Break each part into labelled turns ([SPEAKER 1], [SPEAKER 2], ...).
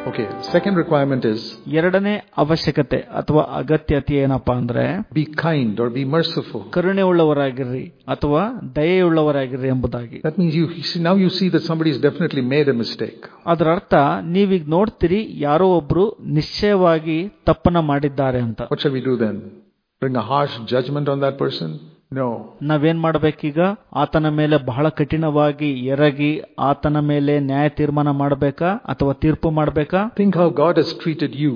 [SPEAKER 1] Okay, second requirement is
[SPEAKER 2] ಎರಡನೇ ಅವಶ್ಯಕತೆ ಅಥವಾ ಅಗತ್ಯತೆ ಏನಪ್ಪಾ ಅಂದ್ರೆ
[SPEAKER 1] be kind or be merciful.
[SPEAKER 2] ಕರುಣೆ ಉಳ್ಳವರಾಗಿರ್ರಿ ಅಥವಾ ದಯೆಯುಳ್ಳವರಾಗಿರ್ರಿ ಎಂಬುದಾಗಿ
[SPEAKER 1] That means you see, now you see that somebody has definitely made a mistake.
[SPEAKER 2] ಅದರ ಅರ್ಥ ನೀವೀಗ ನೋಡ್ತೀರಿ ಯಾರೋ ಒಬ್ರು ನಿಶ್ಚಯವಾಗಿ ತಪ್ಪನ್ನ ಮಾಡಿದ್ದಾರೆ ಅಂತ
[SPEAKER 1] What shall we do then? Bring a harsh judgment on that person? No.
[SPEAKER 2] ನಾವೇನ್ ಮಾಡ್ಬೇಕೀಗ ಆತನ ಮೇಲೆ ಬಹಳ ಕಠಿಣವಾಗಿ ಎರಗಿ ಆತನ ಮೇಲೆ ನ್ಯಾಯ ತೀರ್ಮಾನ ಮಾಡಬೇಕಾ ಅಥವಾ ತೀರ್ಪು ಮಾಡಬೇಕಾ
[SPEAKER 1] Think how God has treated you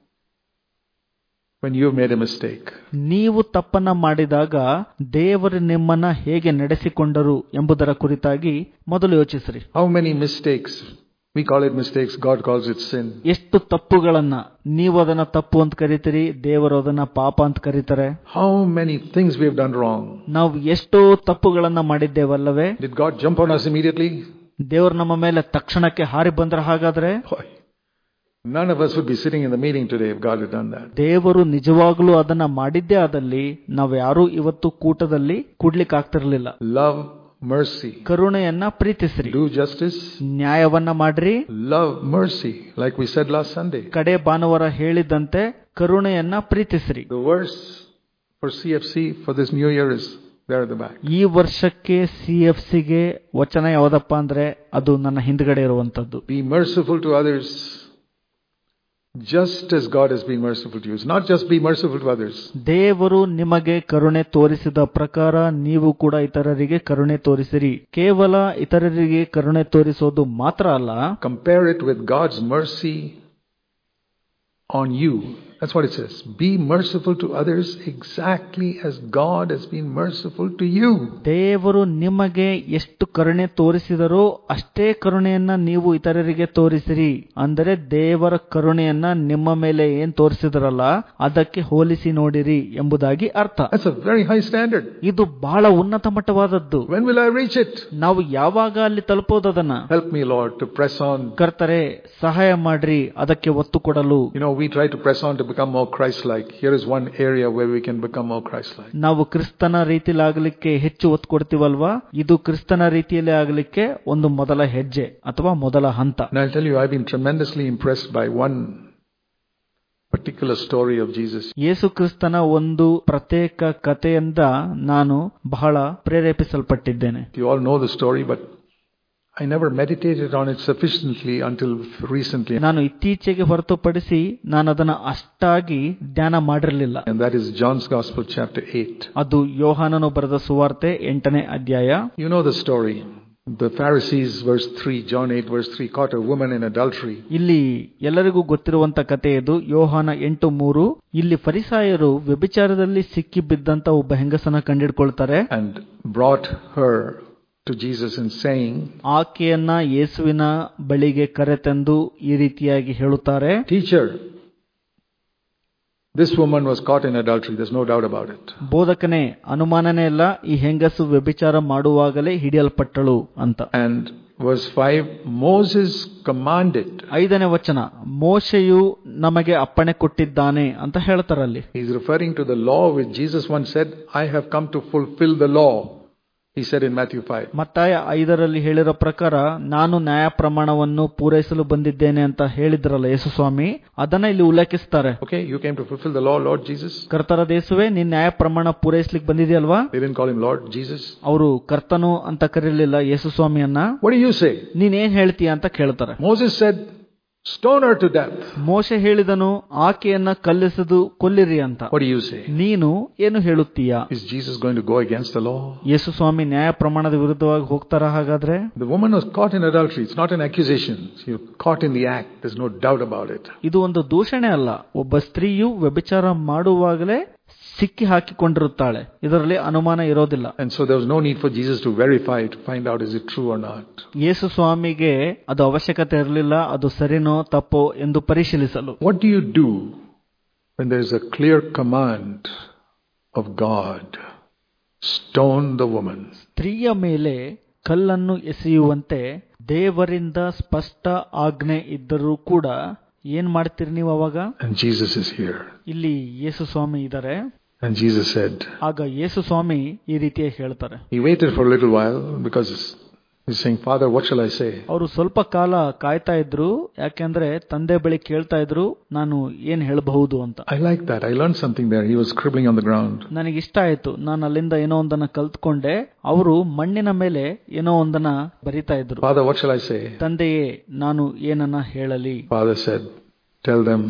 [SPEAKER 1] when you have made a mistake.
[SPEAKER 2] ನೀವು ತಪ್ಪನ್ನ ಮಾಡಿದಾಗ ದೇವರು ನಿಮ್ಮನ್ನ ಹೇಗೆ ನಡೆಸಿಕೊಂಡರು ಎಂಬುದರ ಕುರಿತಾಗಿ ಮೊದಲು ಯೋಚಿಸ್ರಿ
[SPEAKER 1] How many mistakes? We call it mistakes, God calls it sin.
[SPEAKER 2] ಎಷ್ಟು ತಪ್ಪುಗಳನ್ನ ನೀವು ಅದನ್ನ ತಪ್ಪು ಅಂತ ಕರಿತೀರಿ ದೇವರು ಅದನ್ನ ಪಾಪ ಅಂತ ಕರೀತಾರೆ
[SPEAKER 1] How many things we have done wrong?
[SPEAKER 2] ನಾವು ಎಷ್ಟೋ ತಪ್ಪುಗಳನ್ನ ಮಾಡಿದ್ದೇವಲ್ಲವೇ
[SPEAKER 1] Did God jump on us immediately?
[SPEAKER 2] ದೇವರು ನಮ್ಮ ಮೇಲೆ ತಕ್ಷಣಕ್ಕೆ ಹಾರಿ ಬಂದ್ರ ಹಾಗಾದ್ರೆ
[SPEAKER 1] Boy, none of us would be sitting in the meeting today if God had done that.
[SPEAKER 2] ದೇವರು ನಿಜವಾಗ್ಲೂ ಅದನ್ನ ಮಾಡಿದ್ದೇ ಆದಲ್ಲಿ ನಾವು ಯಾರೂ ಇವತ್ತು ಕೂಟದಲ್ಲಿ ಕೂಡ್ಲಿಕ್ಕೆ ಆಗ್ತಿರ್ಲಿಲ್ಲ
[SPEAKER 1] Love mercy.
[SPEAKER 2] ಕರುಣೆಯನ್ನ ಪ್ರೀತಿಸ್ರಿ
[SPEAKER 1] Do justice.
[SPEAKER 2] ನ್ಯಾಯವನ್ನ ಮಾಡ್ರಿ
[SPEAKER 1] Love mercy, like we said last Sunday.
[SPEAKER 2] ಕಡೆ ಭಾನುವಾರ ಹೇಳಿದಂತೆ ಕರುಣೆಯನ್ನ ಪ್ರೀತಿಸ್ರಿ
[SPEAKER 1] The verse for CFC for this new year is there at the back.
[SPEAKER 2] ಈ ವರ್ಷಕ್ಕೆ ಸಿ ಎಫ್ ಸಿಗೆ ವಚನ ಯಾವ್ದಪ್ಪ ಅಂದ್ರೆ ಅದು ನನ್ನ ಹಿಂದ್ಗಡೆ ಇರುವಂತದ್ದು
[SPEAKER 1] Be merciful to others just as God has been merciful to you. It's not just be merciful to others.
[SPEAKER 2] ದೇವರು ನಿಮಗೆ ಕರುಣೆ ತೋರಿಸಿದ ಪ್ರಕಾರ ನೀವು ಕೂಡ ಇತರರಿಗೆ ಕರುಣೆ ತೋರಿಸಿರಿ ಕೇವಲ ಇತರರಿಗೆ ಕರುಣೆ ತೋರಿಸೋದು ಮಾತ್ರ ಅಲ್ಲ
[SPEAKER 1] Compare it with God's mercy on you. That's what it says. Be merciful to others exactly as God has been merciful to you.
[SPEAKER 2] ದೇವರು ನಿಮಗೆ ಎಷ್ಟು ಕರುಣೆ ತೋರಿಸಿದರೋ ಅಷ್ಟೇ ಕರುಣೆಯನ್ನ ನೀವು ಇತರರಿಗೆ ತೋರಿಸಿರಿ ಅಂದರೆ ದೇವರ ಕರುಣೆಯನ್ನ ನಿಮ್ಮ ಮೇಲೆ ಏನ್ ತೋರಿಸಿದ್ರಲ್ಲ ಅದಕ್ಕೆ ಹೋಲಿಸಿ ನೋಡಿರಿ ಎಂಬುದಾಗಿ ಅರ್ಥ
[SPEAKER 1] That's a very high standard.
[SPEAKER 2] ಇದು ಬಹಳ ಉನ್ನತ ಮಟ್ಟವಾದದ್ದು
[SPEAKER 1] When will I reach it?
[SPEAKER 2] ನಾವು ಯಾವಾಗ ಅಲ್ಲಿ ತಲುಪೋದದನ್ನ
[SPEAKER 1] Help me, Lord, to press on.
[SPEAKER 2] ಕರ್ತರೆ ಸಹಾಯ ಮಾಡ್ರಿ ಅದಕ್ಕೆ ಒತ್ತು ಕೊಡಲು
[SPEAKER 1] You know, we try to press on to become more Christ like. Here is one area where we can become more Christ like.
[SPEAKER 2] ನಾವು ಕ್ರಿಸ್ತನ ರೀತಿಯಲ್ಲಿ ಆಗಲಿಕ್ಕೆ ಹೆಚ್ಚು ಒತ್ತು ಕೊಡ್ತೀವಲ್ವಾ ಇದು ಕ್ರಿಸ್ತನ ರೀತಿಯಲ್ಲಿ ಆಗಲಿಕ್ಕೆ ಒಂದು ಮೊದಲ ಹೆಜ್ಜೆ ಅಥವಾ ಮೊದಲ ಹಂತ
[SPEAKER 1] And I'll tell you, I've been tremendously impressed by one particular story of Jesus.
[SPEAKER 2] ಯೇಸು ಕ್ರಿಸ್ತನ ಒಂದು ಪ್ರತ್ಯೇಕ ಕಥೆಯಿಂದ ನಾನು ಬಹಳ ಪ್ರೇರೇಪಿಸಲ್ಪಟ್ಟಿದ್ದೇನೆ
[SPEAKER 1] You all know the story, but I never meditated on it sufficiently until recently.
[SPEAKER 2] ನಾನು ಇತ್ತೀಚೆಗೆ ಹೊರತುಪಡಿಸಿ ನಾನು ಅದನ್ನ ಅಷ್ಟಾಗಿ ಧ್ಯಾನ ಮಾಡಿರಲಿಲ್ಲ
[SPEAKER 1] And that is John's Gospel, chapter 8.
[SPEAKER 2] ಅದು ಯೋಹಾನನು ಬರೆದ ಸುವಾರ್ತೆ ಎಂಟನೇ ಅಧ್ಯಾಯ
[SPEAKER 1] You know the story. The Pharisees, verse 3, John 8, verse 3, caught a woman in adultery.
[SPEAKER 2] ಇಲ್ಲಿ ಎಲ್ಲರಿಗೂ ಗೊತ್ತಿರುವಂತ ಕಥೆ ಇದು ಯೋಹಾನ ಎಂಟು ಮೂರು ಇಲ್ಲಿ ಫರಿಸಾಯರು ವ್ಯಭಿಚಾರದಲ್ಲಿ ಸಿಕ್ಕಿ ಬಿದ್ದಂತ ಒಬ್ಬ ಹೆಂಗಸನ ಕಂಡಿಡ್ಕೊಳ್ತಾರೆ
[SPEAKER 1] and brought her to Jesus and saying,
[SPEAKER 2] ಆಕೆಯನ್ನ ಯೇಸುವಿನ ಬಳಿಗೆ ಕರೆತಂದು ಈ ರೀತಿಯಾಗಿ ಹೇಳುತ್ತಾರೆ
[SPEAKER 1] Teacher, this woman was caught in adultery. There's no doubt about it.
[SPEAKER 2] ಬೋಧಕನೇ ಅನುಮಾನನೇ ಇಲ್ಲ ಈ ಹೆಂಗಸು ವ್ಯಭಿಚಾರ ಮಾಡುವಾಗಲೇ ಹಿಡಿಯಲ್ಪಟ್ಟಳು ಅಂತ
[SPEAKER 1] And verse 5 Moses commanded.
[SPEAKER 2] ಐದನೇ ವಚನ ಮೋಶೆಯು ನಮಗೆ ಅಪ್ಪಣೆ ಕೊಟ್ಟಿದ್ದಾನೆ ಅಂತ ಹೇಳ್ತಾರಲ್ಲಿ
[SPEAKER 1] He's referring to the law which Jesus once said, I have come to fulfill the law. He said in Matthew 5.
[SPEAKER 2] ಮತ್ತಾಯ ಐದರಲ್ಲಿ ಹೇಳಿರೋ ಪ್ರಕಾರ ನಾನು ನ್ಯಾಯ ಪ್ರಮಾಣವನ್ನು ಪೂರೈಸಲು ಬಂದಿದ್ದೇನೆ ಅಂತ ಹೇಳಿದ್ರಲ್ಲ ಯೇಸು ಸ್ವಾಮಿ ಅದನ್ನ ಇಲ್ಲಿ ಉಲ್ಲೇಖಿಸ್ತಾರೆ
[SPEAKER 1] Okay, you came to fulfill the law, Lord Jesus.
[SPEAKER 2] ಕರ್ತರ ದೇಶವೇ ನೀನ್ ನ್ಯಾಯ ಪ್ರಮಾಣ ಪೂರೈಸ್ಲಿಕ್ಕೆ ಬಂದಿದೆಯಲ್ವಾ
[SPEAKER 1] They didn't call him Lord Jesus.
[SPEAKER 2] ಅವರು ಕರ್ತನು ಅಂತ ಕರೀಲಿಲ್ಲ ಯೇಸು ಸ್ವಾಮಿಯನ್ನ
[SPEAKER 1] What do you say?
[SPEAKER 2] ನೀನ್ ಏನ್ ಹೇಳ್ತೀಯ ಅಂತ ಕೇಳ್ತಾರೆ
[SPEAKER 1] Moses said, Stone her to death.
[SPEAKER 2] ಮೋಶೆ ಹೇಳಿದನು ಆಕೆಯನ್ನ ಕಲ್ಲಿಸದು ಕೊಲ್ಲಿರಿ ಅಂತ
[SPEAKER 1] What do you say?
[SPEAKER 2] ನೀನು ಏನು ಹೇಳುತ್ತೀಯ
[SPEAKER 1] Is Jesus going to go against the law?
[SPEAKER 2] ಯೇಸು ಸ್ವಾಮಿ ನ್ಯಾಯ ಪ್ರಮಾಣದ ವಿರುದ್ಧವಾಗಿ ಹೋಗ್ತಾರ ಹಾಗಾದ್ರೆ
[SPEAKER 1] The woman was caught in adultery. It's not an accusation. You're caught in the act. There's no doubt about it.
[SPEAKER 2] ಇದು ಒಂದು ದೂಷಣೆ ಅಲ್ಲ ಒಬ್ಬ ಸ್ತ್ರೀಯು ವ್ಯಭಿಚಾರ ಮಾಡುವಾಗಲೇ ಸಿಕ್ಕಿ ಹಾಕಿಕೊಂಡಿರುತ್ತಾಳೆ ಇದರಲ್ಲಿ ಅನುಮಾನ ಇರೋದಿಲ್ಲ
[SPEAKER 1] And so there was no need for Jesus to verify to find out is it true or not.
[SPEAKER 2] ಯೇಸು ಸ್ವಾಮಿಗೆ ಅದು ಅವಶ್ಯಕತೆ ಇರಲಿಲ್ಲ ಅದು ಸರಿನೋ ತಪ್ಪೋ ಎಂದು ಪರಿಶೀಲಿಸಲು
[SPEAKER 1] What do you do when there is a clear command of God? Stone the woman.
[SPEAKER 2] ಸ್ತ್ರೀಯ ಮೇಲೆ ಕಲ್ಲನ್ನು ಎಸೆಯುವಂತೆ ದೇವರಿಂದ ಸ್ಪಷ್ಟ ಆಜ್ಞೆ ಇದ್ದರೂ ಕೂಡ ಏನ್ ಮಾಡ್ತೀರಿ ನೀವು ಅವಾಗ
[SPEAKER 1] And Jesus is here.
[SPEAKER 2] ಇಲ್ಲಿ ಯೇಸು ಸ್ವಾಮಿ ಇದ್ದಾರೆ
[SPEAKER 1] And Jesus said,
[SPEAKER 2] ಆಗ ಯೇಸು ಸ್ವಾಮಿ ಈ ರೀತಿಯಾಗಿ ಹೇಳ್ತಾರೆ
[SPEAKER 1] He waited for a little while because He's saying, Father, what shall I say?
[SPEAKER 2] ಅವರು ಸ್ವಲ್ಪ ಕಾಲ ಕಾಯ್ತಾ ಇದ್ರು ಯಾಕೆಂದ್ರೆ ತಂದೆ ಬಳಿ ಕೇಳ್ತಾ ಇದ್ರು ನಾನು ಏನ್ ಹೇಳಬಹುದು ಅಂತ
[SPEAKER 1] I like that. I learned something there. He was scribbling on the ground.
[SPEAKER 2] ನನಗಿಷ್ಟ ಆಯ್ತು ನಾನು ಅಲ್ಲಿಂದ ಏನೋ ಒಂದನ್ನ ಕಲ್ತ್ಕೊಂಡೆ ಅವರು ಮಣ್ಣಿನ ಮೇಲೆ ಏನೋ ಒಂದನ್ನ ಬರಿತಾ ಇದ್ರು
[SPEAKER 1] Father, what shall I say?
[SPEAKER 2] ತಂದೆಯೇ ನಾನು ಏನನ್ನ ಹೇಳಲಿ
[SPEAKER 1] Father said, Tell them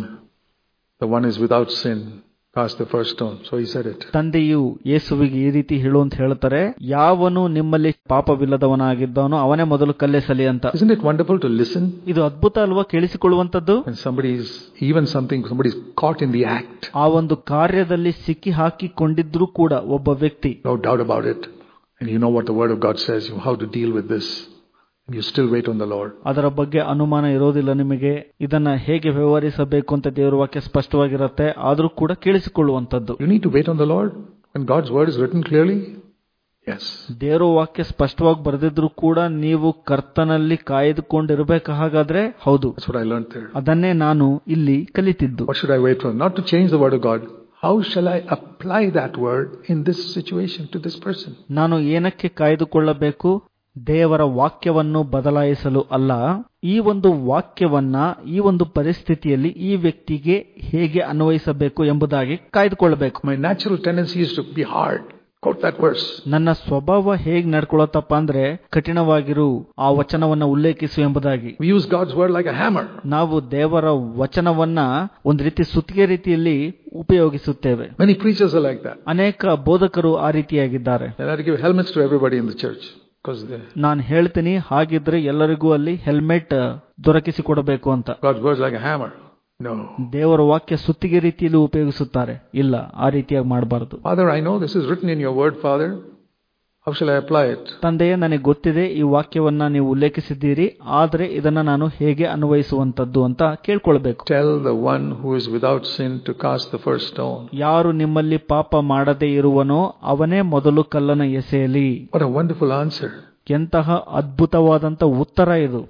[SPEAKER 1] the one is without sin. Cast the first stone. So he said it.
[SPEAKER 2] ತಂದೆಯು ಯೇಸುವಿಗೆ ಈ ರೀತಿ ಹೇಳು ಅಂತ ಹೇಳ್ತಾರೆ ಯಾವನು ನಿಮ್ಮಲ್ಲಿ ಪಾಪವಿಲ್ಲದವನಾಗಿದ್ದಾನೋ ಅವನೇ ಮೊದಲು ಕಲ್ಲೆಸಲಿ ಅಂತ
[SPEAKER 1] Isn't it wonderful to listen
[SPEAKER 2] ಇದು ಅದ್ಭುತ ಅಲ್ವಾ ಕೇಳಿಸಿಕೊಳ್ಳುವಂತದ್ದು
[SPEAKER 1] when somebody is, even something, somebody is caught in the act?
[SPEAKER 2] ಆ ಒಂದು ಕಾರ್ಯದಲ್ಲಿ ಸಿಕ್ಕಿ ಹಾಕಿಕೊಂಡಿದ್ರು ಕೂಡ ಒಬ್ಬ ವ್ಯಕ್ತಿ
[SPEAKER 1] No doubt about it. And you know what the Word of God says, you how to deal with this. And you still wait on the Lord.
[SPEAKER 2] ಅದರ ಬಗ್ಗೆ ಅನುಮಾನ ಇರೋದಿಲ್ಲ ನಿಮಗೆ ಇದನ್ನ ಹೇಗೆ ವ್ಯವಹರಿಸಬೇಕು ಅಂತ ದೇವರ ವಾಕ್ಯ ಸ್ಪಷ್ಟವಾಗಿರುತ್ತೆ ಆದ್ರೂ ಕೂಡ ಕೇಳಿಸಿಕೊಳ್ಳುವಂತದ್ದು
[SPEAKER 1] You need to wait on the Lord when God's Word is written clearly? Yes.
[SPEAKER 2] ದೇವರ ವಾಕ್ಯ ಸ್ಪಷ್ಟವಾಗಿ ಬರೆದಿದ್ರು ಕೂಡ ನೀವು ಕರ್ತನಲ್ಲಿ ಕಾಯ್ದುಕೊಂಡಿರ್ಬೇಕು ಹಾಗಾದ್ರೆ ಹೌದು
[SPEAKER 1] That's what I learned there.
[SPEAKER 2] ಅದನ್ನೇ ನಾನು ಇಲ್ಲಿ ಕಲಿತಿದ್ದು
[SPEAKER 1] What should I wait for? Not to change the Word of God. How shall I apply that Word in this situation to this person?
[SPEAKER 2] ನಾನು ಏನಕ್ಕೆ ಕಾಯ್ದುಕೊಳ್ಳಬೇಕು ದೇವರ ವಾಕ್ಯವನ್ನು ಬದಲಾಯಿಸಲು ಅಲ್ಲ ಈ ಒಂದು ವಾಕ್ಯವನ್ನ ಈ ಒಂದು ಪರಿಸ್ಥಿತಿಯಲ್ಲಿ ಈ ವ್ಯಕ್ತಿಗೆ ಹೇಗೆ ಅನ್ವಯಿಸಬೇಕು ಎಂಬುದಾಗಿ ಕಾಯ್ದುಕೊಳ್ಳಬೇಕು
[SPEAKER 1] My natural tendency is to be hard. Quote that verse.
[SPEAKER 2] ನನ್ನ ಸ್ವಭಾವ ಹೇಗ್ ನಡ್ಕೊಳತ್ತಪ್ಪ ಅಂದ್ರೆ ಕಠಿಣವಾಗಿರು ಆ ವಚನವನ್ನ ಉಲ್ಲೇಖಿಸು ಎಂಬುದಾಗಿ
[SPEAKER 1] We use God's Word like a hammer.
[SPEAKER 2] ನಾವು ದೇವರ ವಚನವನ್ನ ಒಂದು ರೀತಿ ಸುತ್ತಿಗೆ ರೀತಿಯಲ್ಲಿ ಉಪಯೋಗಿಸುತ್ತೇವೆ
[SPEAKER 1] Many preachers are like that.
[SPEAKER 2] ಅನೇಕ ಬೋಧಕರು ಆ ರೀತಿಯಾಗಿದ್ದಾರೆ
[SPEAKER 1] They have to give helmets to everybody in the church because
[SPEAKER 2] ನಾನು ಹೇಳ್ತೀನಿ ಹಾಗಿದ್ರೆ ಎಲ್ಲರಿಗೂ ಅಲ್ಲಿ ಹೆಲ್ಮೆಟ್ ದೊರಕಿಸಿಕೊಡಬೇಕು ಅಂತ
[SPEAKER 1] God's Word is like a hammer. No.
[SPEAKER 2] ದೇವರ ವಾಕ್ಯ ಸುತ್ತಿಗೆ ರೀತಿಯಲ್ಲಿ ಉಪಯೋಗಿಸುತ್ತಾರೆ ಇಲ್ಲ ಆ ರೀತಿಯಾಗಿ ಮಾಡಬಾರದು
[SPEAKER 1] Father, I know this is written in your Word, Father. How shall I apply it?
[SPEAKER 2] ತಂದೆಯೇ ನನಗೆ ಗೊತ್ತಿದೆ ಈ ವಾಕ್ಯವನ್ನ ನೀವು ಉಲ್ಲೇಖಿಸಿದ್ದೀರಿ ಆದರೆ ಇದನ್ನ ನಾನು ಹೇಗೆ ಅನ್ವಯಿಸುವಂತದ್ದು ಅಂತ ಕೇಳ್ಕೊಳ್ಬೇಕು
[SPEAKER 1] Tell the one who is without sin to cast the first stone.
[SPEAKER 2] ಯಾರು ನಿಮ್ಮಲ್ಲಿ ಪಾಪ ಮಾಡದೇ ಇರುವನೋ ಅವನೇ ಮೊದಲು ಕಲ್ಲನ ಎಸೆಯಲಿ
[SPEAKER 1] What a wonderful answer.
[SPEAKER 2] ಎಂತಹ ಅದ್ಭುತವಾದಂತ ಉತ್ತರ ಇದು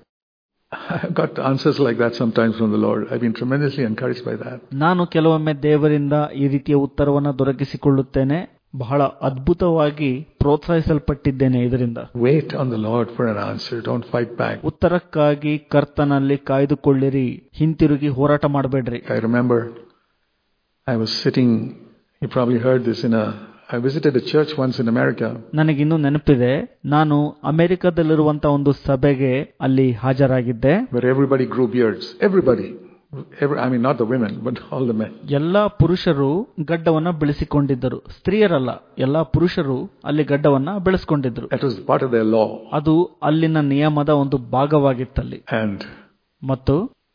[SPEAKER 1] I've got answers like that sometimes from the Lord. I've been tremendously encouraged by that.
[SPEAKER 2] ನಾನು ಕೆಲವೊಮ್ಮೆ ದೇವರಿಂದ ಈ ರೀತಿಯ ಉತ್ತರವನ್ನ ದೊರಕಿಸಿಕೊಳ್ಳುತ್ತೇನೆ ಬಹಳ ಅದ್ಭುತವಾಗಿ ಪ್ರೋತ್ಸಾಹಿಸಲ್ಪಟ್ಟಿದ್ದೇನೆ ಇದರಿಂದ
[SPEAKER 1] Wait on the Lord for an answer. Don't fight back.
[SPEAKER 2] ಉತ್ತರಕ್ಕಾಗಿ ಕರ್ತನಲ್ಲಿ ಕಾಯ್ದುಕೊಳ್ಳಿರಿ ಹಿಂತಿರುಗಿ ಹೋರಾಟ ಮಾಡಬೇಡ್ರಿ
[SPEAKER 1] I remember I was sitting, you probably heard this in a, I visited a church once in America.
[SPEAKER 2] ನನಗಿನ್ನೂ ನೆನಪಿದೆ ನಾನು ಅಮೆರಿಕದಲ್ಲಿರುವಂತ ಒಂದು ಸಭೆಗೆ ಅಲ್ಲಿ ಹಾಜರಾಗಿದ್ದೆ
[SPEAKER 1] where everybody grew beards. Everybody. Every, I mean, not the women, but all the men.
[SPEAKER 2] ಎಲ್ಲಾ ಪುರುಷರು ಗಡ್ಡವನ್ನ ಬೆಳೆಸಿಕೊಂಡಿದ್ದರು ಸ್ತ್ರೀಯರಲ್ಲ ಎಲ್ಲಾ ಪುರುಷರು ಅಲ್ಲಿ ಗಡ್ಡವನ್ನ ಬೆಳೆಸ್ಕೊಂಡಿದ್ರು
[SPEAKER 1] That was part of their law.
[SPEAKER 2] ಅದು ಅಲ್ಲಿನ ನಿಯಮದ ಒಂದು ಭಾಗವಾಗಿತ್ತಲ್ಲಿ
[SPEAKER 1] And
[SPEAKER 2] ಮತ್ತು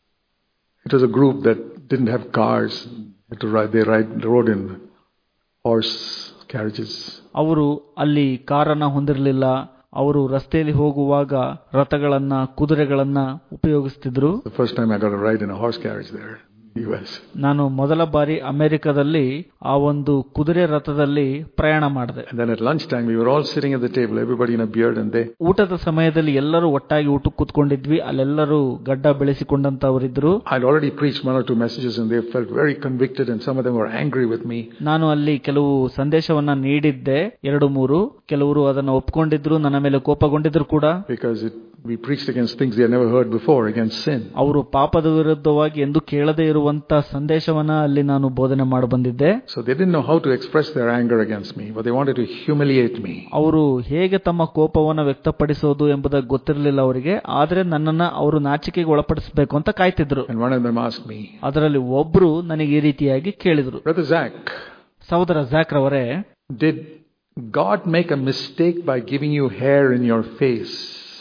[SPEAKER 1] it was a group that didn't have cars. Had to ride, they ride, rode in horse carriages.
[SPEAKER 2] ಅವರು ಅಲ್ಲಿ ಕಾರನ್ನ ಹೊಂದಿರಲಿಲ್ಲ ಅವರು ರಸ್ತೆಯಲ್ಲಿ ಹೋಗುವಾಗ ರಥಗಳನ್ನ ಕುದುರೆಗಳನ್ನ ಉಪಯೋಗಿಸ್ತಿದ್ರು
[SPEAKER 1] The first time I got a ride in a horse carriage there in the US.
[SPEAKER 2] ನಾನು ಮೊದಲ ಬಾರಿ ಅಮೆರಿಕದಲ್ಲಿ ಆ ಒಂದು ಕುದುರೆ ರಥದಲ್ಲಿ ಪ್ರಯಾಣ ಮಾಡಿದೆ
[SPEAKER 1] And then at lunchtime, we were all sitting at the table, everybody in a beard, and they,
[SPEAKER 2] ಊಟದ ಸಮಯದಲ್ಲಿ ಎಲ್ಲರೂ ಒಟ್ಟಾಗಿ ಊಟಕ್ಕೆ ಕೂತ್ಕೊಂಡಿದ್ವಿ ಅಲ್ಲೆಲ್ಲರೂ ಗಡ್ಡ ಬೆಳೆಸಿಕೊಂಡಂತವರಿದ್ರು
[SPEAKER 1] I'd already preached one or two messages, and they felt very convicted, and some of them were angry with me.
[SPEAKER 2] ನಾನು ಅಲ್ಲಿ ಕೆಲವು ಸಂದೇಶವನ್ನ ನೀಡಿದ್ದೆ ಎರಡು ಮೂರು ಕೆಲವರು ಅದನ್ನ ಒಪ್ಕೊಂಡಿದ್ರು ನನ್ನ ಮೇಲೆ ಕೋಪಗೊಂಡಿದ್ರು ಕೂಡ
[SPEAKER 1] Because it, we preached against things they had never heard before, against sin.
[SPEAKER 2] ಅವರು ಪಾಪದ ವಿರುದ್ಧವಾಗಿ ಎಂದು ಕೇಳದೇ ಇರುವಂತ ಸಂದೇಶವನ್ನ ಅಲ್ಲಿ ನಾನು ಬೋಧನೆ ಮಾಡಿ ಬಂದಿದ್ದೆ
[SPEAKER 1] So they didn't know how to express their anger against me, but they wanted to humiliate me.
[SPEAKER 2] ಅವರು ಹೇಗೆ ತಮ್ಮ ಕೋಪವನ್ನ ವ್ಯಕ್ತಪಡಿಸೋದು ಎಂಬುದಾಗಿ ಗೊತ್ತಿರಲಿಲ್ಲ ಅವರಿಗೆ ಆದ್ರೆ ನನ್ನನ್ನ ಅವರು ನಾಚಿಕೆಗೆ ಒಳಪಡಿಸಬೇಕು ಅಂತ ಕಾಯ್ತಿದ್ರು
[SPEAKER 1] And one of them asked me,
[SPEAKER 2] ಅದರಲ್ಲಿ ಒಬ್ರು ನನಗೆ ಈ ರೀತಿಯಾಗಿ ಕೇಳಿದ್ರು
[SPEAKER 1] Brother Zach,
[SPEAKER 2] ಸಹೋದರ ಜಾಕ್ರವರೇ
[SPEAKER 1] did God make a mistake by giving you hair in your face?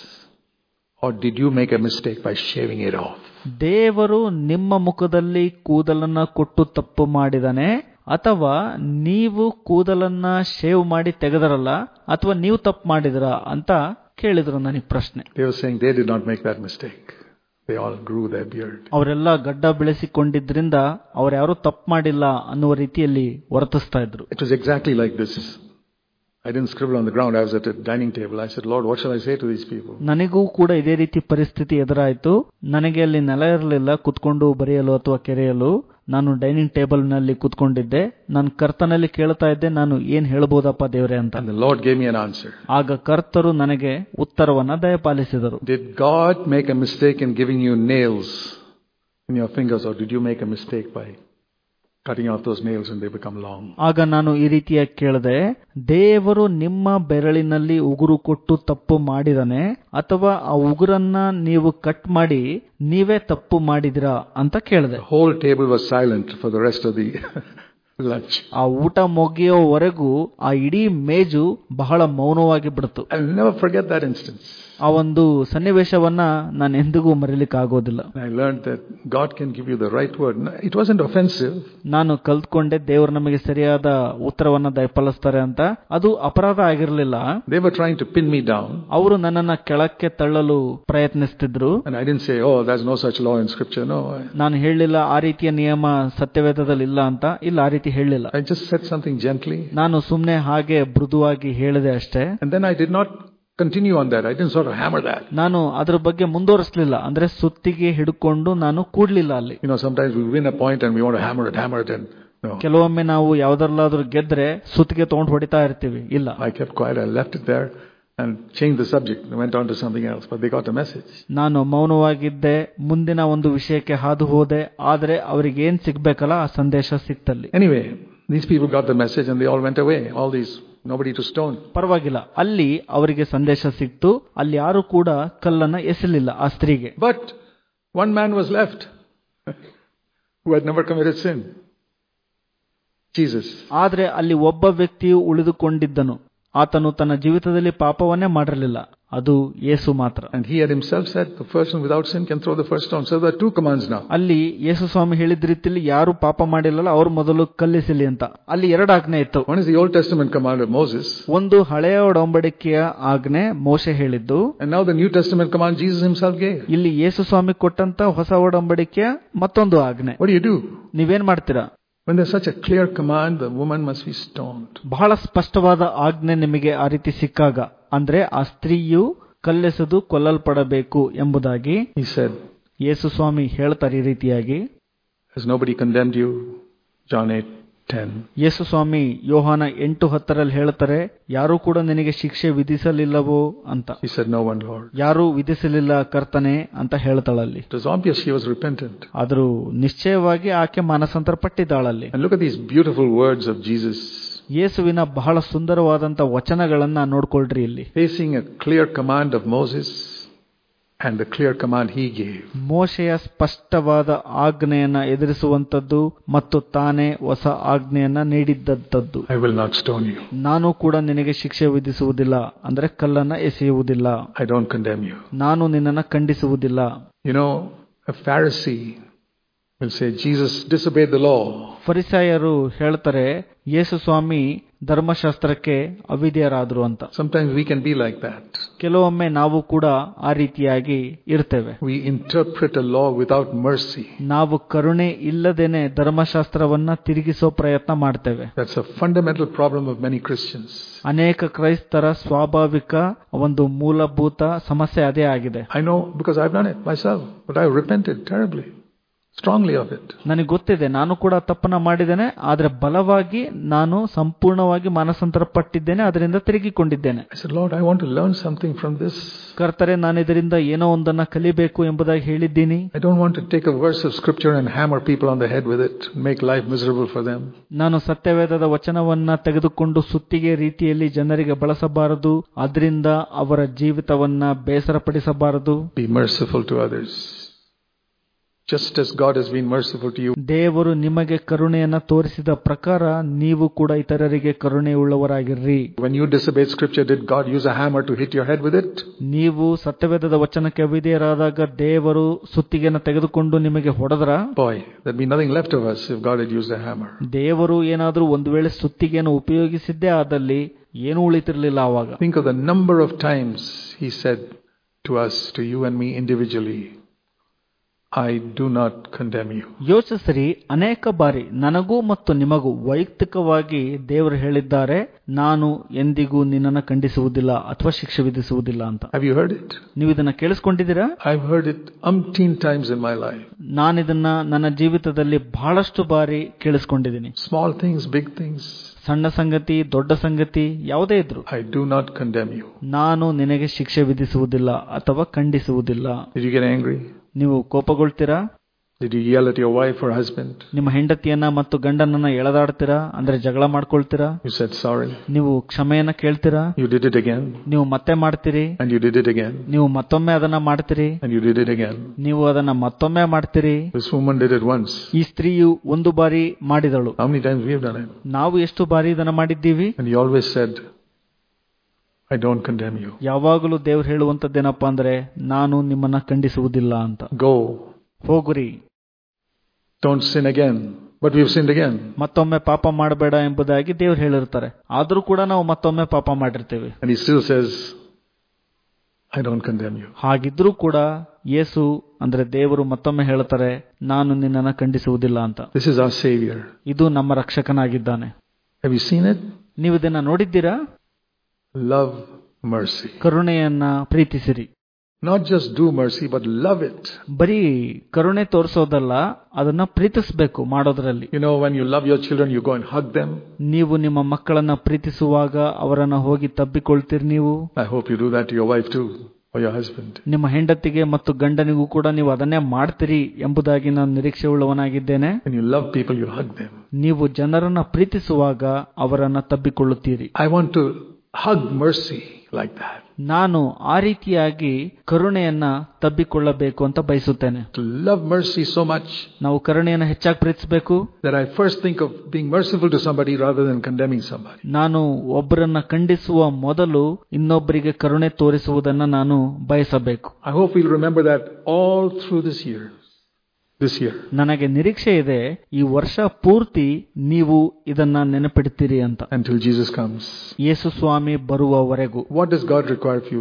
[SPEAKER 1] Or did you make a mistake by shaving it off?
[SPEAKER 2] ದೇವರು ನಿಮ್ಮ ಮುಖದಲ್ಲಿ ಕೂದಲನ್ನ ಕೊಟ್ಟು ತಪ್ಪು ಮಾಡಿದಾನೆ ಅಥವಾ ನೀವು ಕೂದಲನ್ನ ಶೇವ್ ಮಾಡಿ ತೆಗೆದರಲ್ಲ ಅಥವಾ ನೀವು ತಪ್ಪು ಮಾಡಿದ್ರ ಅಂತ ಕೇಳಿದ್ರು ನನಗೆ ಪ್ರಶ್ನೆ
[SPEAKER 1] They were saying they did not make that mistake. They all grew their beard.
[SPEAKER 2] ಅವರೆಲ್ಲ ಗಡ್ಡ ಬೆಳೆಸಿಕೊಂಡಿದ್ರಿಂದ ಅವ್ರ್ಯಾರು ತಪ್ಪು ಮಾಡಿಲ್ಲ ಅನ್ನುವ ರೀತಿಯಲ್ಲಿ ವರ್ತಿಸ್ತಾ ಇದ್ರು
[SPEAKER 1] It was exactly like this. I didn't scribble on the ground. I was at a dining table. I said, Lord, what shall I say to these people?
[SPEAKER 2] ನನಗೂ ಕೂಡ ಇದೇ ರೀತಿ ಪರಿಸ್ಥಿತಿ ಎದುರಾಯಿತು ನನಗೆ ಅಲ್ಲಿ ನೆಲ ಇರಲಿಲ್ಲ ಕುತ್ಕೊಂಡು ಬರೆಯಲು ಅಥವಾ ಕೆರೆಯಲು ನಾನು ಡೈನಿಂಗ್ ಟೇಬಲ್ ನಲ್ಲಿ ಕೂತ್ಕೊಂಡಿದ್ದೆ ನಾನು ಕರ್ತನಲ್ಲಿ ಕೇಳ್ತಾ ಇದ್ದೆ ನಾನು ಏನ್ ಹೇಳ್ಬೋದಪ್ಪ ದೇವ್ರೆ ಅಂತ
[SPEAKER 1] And the Lord gave me an answer.
[SPEAKER 2] ಆಗ ಕರ್ತರು ನನಗೆ ಉತ್ತರವನ್ನ ದಯಪಾಲಿಸಿದರು
[SPEAKER 1] Did God make a mistake in giving you nails in your fingers, or did you make a mistake by cutting off those nails and they become long?
[SPEAKER 2] ಆಗ ನಾನು ಈ ರೀತಿಯಾಗಿ ಕೇಳಿದೆ ದೇವರು ನಿಮ್ಮ ಬೆರಳಿನಲ್ಲಿ ಉಗುರು ಕೊಟ್ಟು ತಪ್ಪು ಮಾಡಿದನೆ ಅಥವಾ ಆ ಉಗುರನ್ನ ನೀವು ಕಟ್ ಮಾಡಿ ನೀವೇ ತಪ್ಪು ಮಾಡಿದಿರಾ ಅಂತ ಕೇಳಿದೆ
[SPEAKER 1] The whole table was silent for the rest of the lunch.
[SPEAKER 2] ಆ ಊಟ ಮುಗಿಯೋವರೆಗೂ ಆ ಇಡೀ ಮೇಜು ಬಹಳ ಮೌನವಾಗಿ ಬಿಡ್ತು
[SPEAKER 1] I'll never forget that instance.
[SPEAKER 2] ಆ ಒಂದು ಸನ್ನಿವೇಶವನ್ನ ನಾನು ಎಂದಿಗೂ ಮರೀಲಿಕ್ಕೆ ಆಗೋದಿಲ್ಲ
[SPEAKER 1] And I learned that God can give you the right word. It wasn't offensive.
[SPEAKER 2] ನಾನು ಕಲ್ತ್ಕೊಂಡೆ ದೇವರು ನಮಗೆ ಸರಿಯಾದ ಉತ್ತರವನ್ನ ದಯಪಾಲಿಸ್ತಾರೆ ಅಂತ ಅದು ಅಪರಾಧ ಆಗಿರಲಿಲ್ಲ
[SPEAKER 1] They were trying to pin me down.
[SPEAKER 2] ಅವರು ನನ್ನನ್ನ ಕೆಳಕ್ಕೆ ತಳ್ಳಲು ಪ್ರಯತ್ನಿಸ್ತಿದ್ರು
[SPEAKER 1] And I didn't say, oh, there's no such law in scripture. No. I-
[SPEAKER 2] ನಾನು ಹೇಳಲಿಲ್ಲ ಆ ರೀತಿಯ ನಿಯಮ ಸತ್ಯವೇದದಲ್ಲಿ ಇಲ್ಲ ಅಂತ ಇಲ್ಲ ಆ ರೀತಿ ಹೇಳಲಿಲ್ಲ
[SPEAKER 1] I just said something gently.
[SPEAKER 2] ನಾನು ಸುಮ್ಮನೆ ಹಾಗೆ ಮೃದುವಾಗಿ ಹೇಳಿದೆ ಅಷ್ಟೇ
[SPEAKER 1] And then I did not continue on that. I didn't sort of hammer that.
[SPEAKER 2] ನಾನು ಅದ್ರ ಬಗ್ಗೆ ಮುಂದುವರಿಸಲಿಲ್ಲ ಅಂದ್ರೆ ಸುತ್ತಿಗೆ ಹಿಡ್ಕೊಂಡು ನಾನು ಕೂಡ್ಲಿಲ್ಲ ಅಲ್ಲಿ
[SPEAKER 1] You know, sometimes we win a point and we want to hammer it, hammer it, and no.
[SPEAKER 2] ಕೆಲವೊಮ್ಮೆ ನಾವು ಯಾವ್ದ್ರಲ್ಲಾದ್ರೂ ಗೆದ್ರೆ ಸುತ್ತಿಗೆ ತಗೊಂಡು ಹೊಡಿತಾ ಇರ್ತೀವಿ ಇಲ್ಲ
[SPEAKER 1] I kept quiet. I left it there and changed the subject. I went on to something else, but they got the message.
[SPEAKER 2] ನಾನು ಮೌನವಾಗಿದ್ದೆ ಮುಂದಿನ ಒಂದು ವಿಷಯಕ್ಕೆ ಹಾದು ಹೋದೆ ಆದ್ರೆ ಅವ್ರಿಗೆ ಏನ್ ಸಿಗ್ಬೇಕಲ್ಲ ಆ ಸಂದೇಶ ಸಿಕ್ತಲ್ಲಿ
[SPEAKER 1] Anyway, these people got the message and they all went away. All these, nobody to stone.
[SPEAKER 2] ಪರವಾಗಿಲ್ಲ ಅಲ್ಲಿ ಅವರಿಗೆ ಸಂದೇಶ ಸಿಕ್ತು ಅಲ್ಲಿ ಯಾರು ಕೂಡ ಕಲ್ಲನ್ನ ಎಸಲಿಲ್ಲ ಆ ಸ್ತ್ರೀಗೆ
[SPEAKER 1] But one man was left who had never committed sin. Jesus.
[SPEAKER 2] ಆದ್ರೆ ಅಲ್ಲಿ ಒಬ್ಬ ವ್ಯಕ್ತಿಯು ಉಳಿದುಕೊಂಡಿದ್ದನು ಆತನು ತನ್ನ ಜೀವಿತದಲ್ಲಿ ಪಾಪವನ್ನೇ ಮಾಡಿರಲಿಲ್ಲ ಅದು ಯೇಸು ಮಾತ್ರ
[SPEAKER 1] And he had himself said, the person without sin can throw the first stone. So there are two commands now.
[SPEAKER 2] ಅಲ್ಲಿ ಯೇಸು ಸ್ವಾಮಿ ಹೇಳಿದ ರೀತಿಯಲ್ಲಿ ಯಾರು ಪಾಪ ಮಾಡಿಲ್ಲಲ್ಲ ಅವ್ರು ಮೊದಲು ಕಲ್ಲಿಸಲಿ ಅಂತ ಅಲ್ಲಿ ಎರಡು ಆಜ್ಞೆ ಇತ್ತು
[SPEAKER 1] One is the Old Testament command of Moses,
[SPEAKER 2] ಒಂದು ಹಳೆಯ ಒಡಂಬಡಿಕೆಯ ಆಜ್ಞೆ ಮೋಶೆ ಹೇಳಿದ್ದು
[SPEAKER 1] and now the New Testament command Jesus himself gave.
[SPEAKER 2] ಇಲ್ಲಿ ಯೇಸು ಸ್ವಾಮಿ ಕೊಟ್ಟಂತ ಹೊಸ ಒಡಂಬಡಿಕೆಯ ಮತ್ತೊಂದು ಆಜ್ಞೆ
[SPEAKER 1] What do you do?
[SPEAKER 2] ನೀವೇನ್ ಮಾಡ್ತೀರಾ
[SPEAKER 1] When there's such a clear command, the woman must be stoned.
[SPEAKER 2] ಬಹಳ ಸ್ಪಷ್ಟವಾದ ಆಜ್ಞೆ ನಿಮಗೆ ಆ ರೀತಿ ಸಿಕ್ಕಾಗ ಅಂದ್ರೆ ಆ ಸ್ತ್ರೀಯು ಕಲ್ಲೆಸೆದು ಕೊಲ್ಲಲ್ಪಡಬೇಕು ಎಂಬುದಾಗಿ
[SPEAKER 1] He said,
[SPEAKER 2] ಯೇಸು ಸ್ವಾಮಿ ಹೇಳ್ತಾರೆ ಈ ರೀತಿಯಾಗಿ
[SPEAKER 1] Has nobody condemned you? John 8 10.
[SPEAKER 2] ಯೇಸು ಸ್ವಾಮಿ ಯೋಹಾನ ಎಂಟು ಹತ್ತರಲ್ಲಿ ಹೇಳ್ತಾರೆ ಯಾರೂ ಕೂಡ ನಿನಗೆ ಶಿಕ್ಷೆ ವಿಧಿಸಲಿಲ್ಲವೋ ಅಂತ
[SPEAKER 1] He said, No one, Lord.
[SPEAKER 2] ಯಾರೂ ವಿಧಿಸಲಿಲ್ಲ ಕರ್ತನೆ ಅಂತ ಹೇಳ್ತಾಳಲ್ಲಿ
[SPEAKER 1] It was obvious she was repentant.
[SPEAKER 2] ಆದ್ರೂ ನಿಶ್ಚಯವಾಗಿ ಆಕೆ ಮಾನಸಾಂತರ ಪಟ್ಟಿದ್ದಾಳಲ್ಲಿ
[SPEAKER 1] And look at these beautiful words of Jesus
[SPEAKER 2] ಯೇಸುವಿನ ಬಹಳ ಸುಂದರವಾದಂತ ವಚನಗಳನ್ನ ನೋಡ್ಕೊಳ್ರಿ ಇಲ್ಲಿ
[SPEAKER 1] facing a clear command of Moses and the clear command he gave.
[SPEAKER 2] ಮೋಶೆಯ ಸ್ಪಷ್ಟವಾದ ಆಜ್ಞೆಯನ್ನ ಎದುರಿಸುವಂತದ್ದು ಮತ್ತು ತಾನೇ ಹೊಸ ಆಜ್ಞೆಯನ್ನ ನೀಡಿದ್ದಂಥದ್ದು
[SPEAKER 1] I will not stone you.
[SPEAKER 2] ನಾನು ಕೂಡ ನಿನಗೆ ಶಿಕ್ಷೆ ವಿಧಿಸುವುದಿಲ್ಲ ಅಂದ್ರೆ ಕಲ್ಲನ್ನ ಎಸೆಯುವುದಿಲ್ಲ
[SPEAKER 1] I don't condemn you.
[SPEAKER 2] ನಾನು ನಿನ್ನನ್ನ ಖಂಡಿಸುವುದಿಲ್ಲ
[SPEAKER 1] You know, a Pharisee will say, Jesus disobeyed the law.
[SPEAKER 2] ಫರಿಸಾಯರು ಹೇಳ್ತಾರೆ ಯೇಸು ಸ್ವಾಮಿ ಧರ್ಮಶಾಸ್ತ್ರಕ್ಕೆ ಅವಿಧೇಯರಾದ್ರು ಅಂತ
[SPEAKER 1] Sometimes we can be like that.
[SPEAKER 2] ಕೆಲವೊಮ್ಮೆ ನಾವು ಕೂಡ ಆ ರೀತಿಯಾಗಿ ಇರ್ತೇವೆ
[SPEAKER 1] We interpret a law without mercy.
[SPEAKER 2] ನಾವು ಕರುಣೆ ಇಲ್ಲದೇನೆ ಧರ್ಮಶಾಸ್ತ್ರವನ್ನ ತಿರುಗಿಸೋ ಪ್ರಯತ್ನ ಮಾಡ್ತೇವೆ
[SPEAKER 1] That's a fundamental problem of many Christians.
[SPEAKER 2] ಅನೇಕ ಕ್ರೈಸ್ತರ ಸ್ವಾಭಾವಿಕ ಒಂದು ಮೂಲಭೂತ ಸಮಸ್ಯೆ ಅದೇ ಆಗಿದೆ
[SPEAKER 1] I know because I've done it myself, but I've repented terribly, strongly of it.
[SPEAKER 2] ನನಗೆ ಗೊತ್ತಿದೆ ನಾನು ಕೂಡ ತಪ್ಪನ್ನ ಮಾಡಿದ್ದೇನೆ ಆದ್ರೆ ಬಲವಾಗಿ ನಾನು ಸಂಪೂರ್ಣವಾಗಿ ಮಾನಸಾಂತರ ಪಟ್ಟಿದ್ದೇನೆ ಅದರಿಂದ ತಿರುಗಿಕೊಂಡಿದ್ದೇನೆ
[SPEAKER 1] I said, Lord, I want to learn something from this.
[SPEAKER 2] ಕರ್ತರೆ ನಾನು ಇದರಿಂದ ಏನೋ ಒಂದನ್ನ ಕಲಿಬೇಕು ಎಂಬುದಾಗಿ ಹೇಳಿದ್ದೀನಿ
[SPEAKER 1] I don't want to take a verse of scripture and hammer people on the head with it, make life miserable for them.
[SPEAKER 2] ನಾನು ಸತ್ಯವೇದದ ವಚನವನ್ನ ತೆಗೆದುಕೊಂಡು ಸುತ್ತಿಗೆ ರೀತಿಯಲ್ಲಿ ಜನರಿಗೆ ಬಳಸಬಾರದು ಅದರಿಂದ ಅವರ ಜೀವಿತವನ್ನ ಬೇಸರಪಡಿಸಬಾರದು
[SPEAKER 1] Be merciful to others. Just as God has been merciful to you.
[SPEAKER 2] ದೇವರು ನಿಮಗೆ ಕರುಣೆಯನ್ನ ತೋರಿಸಿದ ಪ್ರಕಾರ ನೀವು ಕೂಡ ಇತರರಿಗೆ ಕರುಣೆಯುಳ್ಳವರಾಗಿರ್ರಿ
[SPEAKER 1] When you disobeyed scripture, did God use a hammer to hit your head with it?
[SPEAKER 2] ನೀವು ಸತ್ಯವೇದದ ವಚನಕ್ಕೆ ಅವಿಧೇಯರಾದಾಗ ದೇವರು ಸುತ್ತಿಗೆನ ತೆಗೆದುಕೊಂಡು ನಿಮಗೆ ಹೊಡೆದ್ರ
[SPEAKER 1] Boy, there'd be nothing left of us if God had used a hammer.
[SPEAKER 2] ದೇವರು ಏನಾದ್ರೂ ಒಂದು ವೇಳೆ ಸುತ್ತಿಗೆಯನ್ನು ಉಪಯೋಗಿಸಿದ್ದೇ ಆದಲ್ಲಿ ಏನೂ ಉಳಿತಿರ್ಲಿಲ್ಲ ಆವಾಗ
[SPEAKER 1] Think of the number of times He said to us, to you and me individually, I do not condemn you.
[SPEAKER 2] ಯೋಚಿಸಿರಿ ಅನೇಕ ಬಾರಿ ನನಗೂ ಮತ್ತು ನಿಮಗೂ ವೈಯಕ್ತಿಕವಾಗಿ ದೇವರು ಹೇಳಿದ್ದಾರೆ ನಾನು ಎಂದಿಗೂ ನಿನ್ನನ್ನು ಖಂಡಿಸುವುದಿಲ್ಲ ಅಥವಾ ಶಿಕ್ಷೆ ವಿಧಿಸುವುದಿಲ್ಲ ಅಂತ
[SPEAKER 1] Have you heard it?
[SPEAKER 2] ನೀವು ಇದನ್ನ ಕೇಳಿಸ್ಕೊಂಡಿದ್ದೀರಾ
[SPEAKER 1] I've heard it umpteen times in my life.
[SPEAKER 2] ನಾನಿದನ್ನ ನನ್ನ ಜೀವಿತದಲ್ಲಿ ಬಹಳಷ್ಟು ಬಾರಿ ಕೇಳಿಸ್ಕೊಂಡಿದ್ದೀನಿ
[SPEAKER 1] Small things, big things.
[SPEAKER 2] ಸಣ್ಣ ಸಂಗತಿ ದೊಡ್ಡ ಸಂಗತಿ ಯಾವುದೇ ಇದ್ರು
[SPEAKER 1] I do not condemn you.
[SPEAKER 2] ನಾನು ನಿನಗೆ ಶಿಕ್ಷೆ ವಿಧಿಸುವುದಿಲ್ಲ ಅಥವಾ ಖಂಡಿಸುವುದಿಲ್ಲ
[SPEAKER 1] Did you get angry?
[SPEAKER 2] ನೀವು ಕೋಪಗೊಳ್ತೀರಾ
[SPEAKER 1] Did you yell at your wife or husband?
[SPEAKER 2] ನಿಮ್ಮ ಹೆಂಡತಿಯನ್ನ ಮತ್ತು ಗಂಡನನ್ನ ಎಳೆದಾಡ್ತೀರಾ ಅಂದ್ರೆ ಜಗಳ ಮಾಡ್ಕೊಳ್ತೀರಾ
[SPEAKER 1] You said sorry.
[SPEAKER 2] ನೀವು ಕ್ಷಮೆಯನ್ನ ಕೇಳ್ತೀರಾ
[SPEAKER 1] You did it again.
[SPEAKER 2] ನೀವು ಮತ್ತೆ ಮಾಡ್ತೀರಿ
[SPEAKER 1] And you did it again.
[SPEAKER 2] ನೀವು ಮತ್ತೊಮ್ಮೆ ಅದನ್ನ ಮಾಡ್ತೀರಿ
[SPEAKER 1] And you did it again.
[SPEAKER 2] ನೀವು ಅದನ್ನ ಮತ್ತೊಮ್ಮೆ ಮಾಡ್ತೀರಿ
[SPEAKER 1] This woman did it once.
[SPEAKER 2] ಈ ಸ್ತ್ರೀಯು ಒಂದು ಬಾರಿ ಮಾಡಿದಳು
[SPEAKER 1] How many times we have done it?
[SPEAKER 2] ನಾವು ಎಷ್ಟು ಬಾರಿ ಇದನ್ನ ಮಾಡಿದ್ದೀವಿ
[SPEAKER 1] And you always said, I don't condemn you.
[SPEAKER 2] ಯಾವಾಗಲೂ ದೇವ್ರು ಹೇಳುವಂತದ್ದೇನಪ್ಪಾ ಅಂದ್ರೆ ನಾನು ನಿಮ್ಮನ್ನ ಖಂಡಿಸುವುದಿಲ್ಲ ಅಂತ
[SPEAKER 1] Go.
[SPEAKER 2] ಹೋಗುರಿ
[SPEAKER 1] Don't sin again. But we've sinned again.
[SPEAKER 2] ಮತ್ತೊಮ್ಮೆ ಪಾಪ ಮಾಡಬೇಡ ಎಂಬುದಾಗಿ ದೇವ್ರು ಹೇಳಿರ್ತಾರೆ ಆದ್ರೂ ಕೂಡ ನಾವು ಮತ್ತೊಮ್ಮೆ ಪಾಪ ಮಾಡಿರ್ತೀವಿ
[SPEAKER 1] And he still says, I don't condemn you.
[SPEAKER 2] ಹಾಗಿದ್ರೂ ಕೂಡ ಯೇಸು ಅಂದ್ರೆ ದೇವರು ಮತ್ತೊಮ್ಮೆ ಹೇಳ್ತಾರೆ ನಾನು ನಿನ್ನನ್ನ ಖಂಡಿಸುವುದಿಲ್ಲ ಅಂತ
[SPEAKER 1] This is our Savior.
[SPEAKER 2] ಇದು ನಮ್ಮ ರಕ್ಷಕನಾಗಿದ್ದಾನೆ
[SPEAKER 1] Have you seen it?
[SPEAKER 2] ನೀವು ಇದನ್ನ ನೋಡಿದ್ದೀರಾ
[SPEAKER 1] Love mercy.
[SPEAKER 2] ಕರುಣೆಯನ್ನ ಪ್ರೀತಿಸಿರಿ
[SPEAKER 1] Not just do mercy, but love it.
[SPEAKER 2] ಬರೀ ಕರುಣೆ ತೋರಿಸೋದಲ್ಲ ಅದನ್ನ ಪ್ರೀತಿಸ್ಬೇಕು ಮಾಡೋದ್ರಲ್ಲಿ
[SPEAKER 1] You know, when you love your children, you go and hug them.
[SPEAKER 2] ನೀವು ನಿಮ್ಮ ಮಕ್ಕಳನ್ನ ಪ್ರೀತಿಸುವಾಗ ಅವರನ್ನ ಹೋಗಿ ತಬ್ಬಿಕೊಳ್ತೀರಿ ನೀವು
[SPEAKER 1] I hope you do that to your wife too, or your husband.
[SPEAKER 2] ನಿಮ್ಮ ಹೆಂಡತಿಗೆ ಮತ್ತು ಗಂಡನಿಗೂ ಕೂಡ ನೀವು ಅದನ್ನೇ ಮಾಡ್ತೀರಿ ಎಂಬುದಾಗಿ ನಾನು ನಿರೀಕ್ಷೆ ಉಳ್ಳವನಾಗಿದ್ದೇನೆ
[SPEAKER 1] When you love people, you hug them.
[SPEAKER 2] ನೀವು ಜನರನ್ನ ಪ್ರೀತಿಸುವಾಗ ಅವರನ್ನ ತಬ್ಬಿಕೊಳ್ಳುತ್ತೀರಿ
[SPEAKER 1] I want to hug mercy like that.
[SPEAKER 2] ನಾನು ಆ ರೀತಿಯಾಗಿ ಕರುಣೆಯನ್ನ ತಬ್ಬಿಕೊಳ್ಳಬೇಕು ಅಂತ ಬಯಸುತ್ತೇನೆ
[SPEAKER 1] To love mercy so much
[SPEAKER 2] ನಾವು ಕರುಣೆಯನ್ನ ಹೆಚ್ಚಾಗಿ ಪ್ರೀತಿಸಬೇಕು
[SPEAKER 1] that I first think of being merciful to somebody rather than condemning somebody.
[SPEAKER 2] ನಾನು ಒಬ್ಬರನ್ನ ಖಂಡಿಸುವ ಮೊದಲು ಇನ್ನೊಬ್ಬರಿಗೆ ಕರುಣೆ ತೋರಿಸುವುದನ್ನ ನಾನು ಬಯಸಬೇಕು
[SPEAKER 1] I hope we'll remember that all through this year. This year.
[SPEAKER 2] ನನಗೆ ನಿರೀಕ್ಷೆ ಇದೆ ಈ ವರ್ಷ ಪೂರ್ತಿ ನೀವು ಇದನ್ನ ನೆನಪಿಡ್ತೀರಿ ಅಂತ
[SPEAKER 1] Until Jesus comes.
[SPEAKER 2] ಯೇಸು ಸ್ವಾಮಿ ಬರುವವರೆಗೂ
[SPEAKER 1] What does God require of you?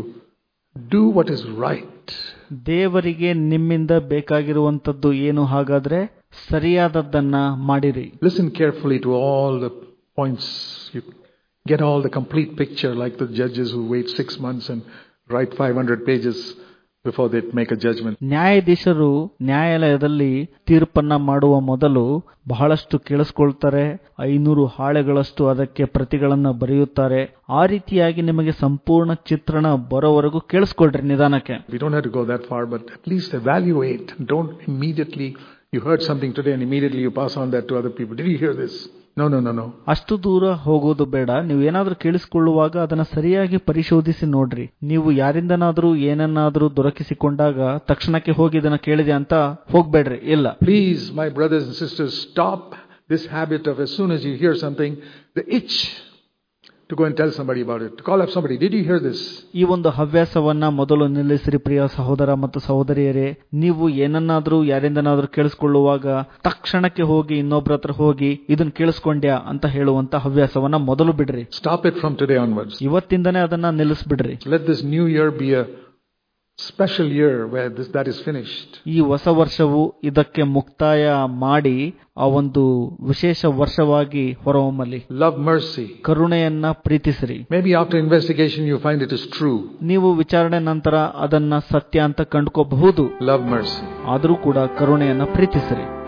[SPEAKER 1] Do what is right.
[SPEAKER 2] ದೇವರಿಗೆ ನಿಮ್ಮಿಂದ ಬೇಕಾಗಿರುವಂತದ್ದು ಏನು ಹಾಗಾದ್ರೆ ಸರಿಯಾದದ್ದನ್ನ ಮಾಡಿರಿ
[SPEAKER 1] Listen carefully to all the points. You get all the complete picture, like the judges who wait six months and write 500 pages before they make a judgment.
[SPEAKER 2] ನ್ಯಾಯಾಧೀಶರು ನ್ಯಾಯಾಲಯದಲ್ಲಿ ತೀರ್ಪನ್ನ ಮಾಡುವ ಮೊದಲು ಬಹಳಷ್ಟು ಕೇಳಿಸ್ಕೊಳ್ತಾರೆ ಐನೂರು ಹಾಳೆಗಳಷ್ಟು ಅದಕ್ಕೆ ಪ್ರತಿಗಳನ್ನ ಬರೆಯುತ್ತಾರೆ ಆ ರೀತಿಯಾಗಿ ನಿಮಗೆ ಸಂಪೂರ್ಣ ಚಿತ್ರಣ ಬರೋವರೆಗೂ ಕೇಳಿಸ್ಕೊಳ್ರಿ ನಿಧಾನಕ್ಕೆ
[SPEAKER 1] We don't have to go that far, but at least evaluate. Don't immediately, you heard something today and immediately you pass on that to other people. Did you hear this? No, no, no, no.
[SPEAKER 2] ಅಷ್ಟು ದೂರ ಹೋಗೋದು ಬೇಡ ನೀವು ಏನಾದ್ರೂ ಕೇಳಿಸಿಕೊಳ್ಳುವಾಗ ಅದನ್ನ ಸರಿಯಾಗಿ ಪರಿಶೋಧಿಸಿ ನೋಡ್ರಿ ನೀವು ಯಾರಿಂದನಾದ್ರೂ ಏನನ್ನಾದ್ರೂ ದೊರಕಿಸಿಕೊಂಡಾಗ ತಕ್ಷಣಕ್ಕೆ ಹೋಗಿ ಇದನ್ನ ಕೇಳಿದೆ ಅಂತ ಹೋಗ್ಬೇಡ್ರಿ ಇಲ್ಲ
[SPEAKER 1] Please, my brothers and sisters, stop this habit of as soon as you hear something, the itch to go and tell somebody about it. To call up somebody, did you hear this?
[SPEAKER 2] ಈ ಒಂದು ಹವ್ಯಾಸವನ್ನ ಮೊದಲು ನಿಲ್ಲಿಸಿರಿ ಪ್ರಿಯ ಸಹೋದರ ಮತ್ತು ಸಹೋದರಿಯರೇ ನೀವು ಏನನ್ನಾದ್ರೂ ಯಾರಿಂದನಾದ್ರೂ ಕೇಳಿಸ್ಕೊಳ್ಳುವಾಗ ತಕ್ಷಣಕ್ಕೆ ಹೋಗಿ ಇನ್ನೊಬ್ರ ಹತ್ರ ಹೋಗಿ ಇದನ್ನ ಕೇಳಿಸ್ಕೊಂಡ್ಯಾ ಅಂತ ಹೇಳುವಂತ ಹವ್ಯಾಸವನ್ನ ಮೊದಲು ಬಿಡ್ರಿ
[SPEAKER 1] Stop it from today onwards.
[SPEAKER 2] ಇವತ್ತಿಂದನೇ ಅದನ್ನ ನಿಲ್ಲಿಸ್ಬಿಡ್ರಿ
[SPEAKER 1] Let this new year be a special year where this, that is finished.
[SPEAKER 2] ಈ ಹೊಸ ವರ್ಷವು ಇದಕ್ಕೆ ಮುಕ್ತಾಯ ಮಾಡಿ ಆ ಒಂದು ವಿಶೇಷ ವರ್ಷವಾಗಿ ಹೊರಹೊಮ್ಮಲಿ
[SPEAKER 1] Love mercy.
[SPEAKER 2] ಕರುಣೆಯನ್ನ ಪ್ರೀತಿಸಿರಿ
[SPEAKER 1] Maybe after investigation you find it is true.
[SPEAKER 2] ನೀವು ವಿಚಾರಣೆ ನಂತರ ಅದನ್ನ ಸತ್ಯ ಅಂತ ಕಂಡುಕೋಬಹುದು
[SPEAKER 1] Love mercy.
[SPEAKER 2] ಆದರೂ ಕೂಡ ಕರುಣೆಯನ್ನ ಪ್ರೀತಿಸಿರಿ